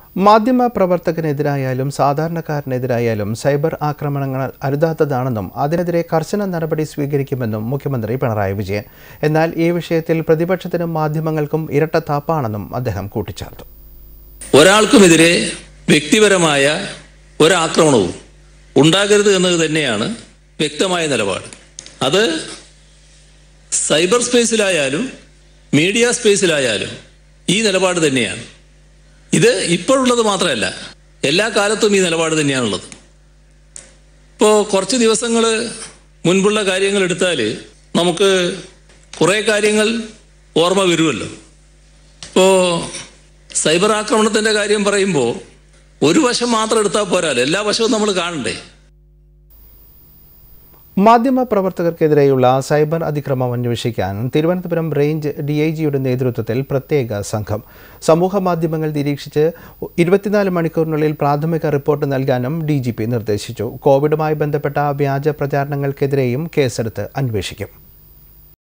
മാധ്യമ പ്രവർത്തകനെതിരായാലും സാധാരണക്കാരനെതിരായാലും സൈബർ ആക്രമണങ്ങൾ അരുതാത്തതാണെന്നും അതിനെതിരെ കർശന നടപടി സ്വീകരിക്കുമെന്നും മുഖ്യമന്ത്രി പിണറായി വിജയൻ എന്നാൽ ഈ വിഷയത്തിൽ പ്രതിപക്ഷത്തിനും മാധ്യമങ്ങൾക്കും ഇരട്ടത്താപ്പാണെന്നും അദ്ദേഹം കൂട്ടിച്ചേർത്തു ഒരാൾക്കുമെതിരെ വ്യക്തിപരമായ ഒരാക്രമണവും ഉണ്ടാകരുത് എന്നത് തന്നെയാണ് വ്യക്തമായ നിലപാട് അത് സൈബർ സ്പേസിലായാലും മീഡിയ സ്പേസിലായാലും ഈ നിലപാട് തന്നെയാണ് ഇത് ഇപ്പോഴുള്ളത് മാത്രമല്ല എല്ലാ കാലത്തും ഈ നിലപാട് തന്നെയാണുള്ളത് ഇപ്പോൾ കുറച്ച് ദിവസങ്ങൾ മുൻപുള്ള കാര്യങ്ങൾ എടുത്താൽ നമുക്ക് കുറേ കാര്യങ്ങൾ ഓർമ്മ വരുമല്ലോ ഇപ്പോൾ സൈബർ ആക്രമണത്തിൻ്റെ കാര്യം പറയുമ്പോൾ ഒരു വശം മാത്രം എടുത്താൽ പോരാല്ലോ എല്ലാ വശവും നമ്മൾ കാണണ്ടേ മാധ്യമ പ്രവർത്തകർക്കെതിരെയുള്ള സൈബർ അതിക്രമം അന്വേഷിക്കാൻ തിരുവനന്തപുരം റേഞ്ച് ഡി ഐ ജിയുടെ നേതൃത്വത്തിൽ പ്രത്യേക സംഘം സമൂഹ മാധ്യമങ്ങൾ നിരീക്ഷിച്ച് ഇരുപത്തിനാല് മണിക്കൂറിനുള്ളിൽ പ്രാഥമിക റിപ്പോർട്ട് നൽകാനും ഡി ജി പി നിർദ്ദേശിച്ചു കോവിഡുമായി ബന്ധപ്പെട്ട വ്യാജ പ്രചാരണങ്ങൾക്കെതിരെയും കേസെടുത്ത് അന്വേഷിക്കും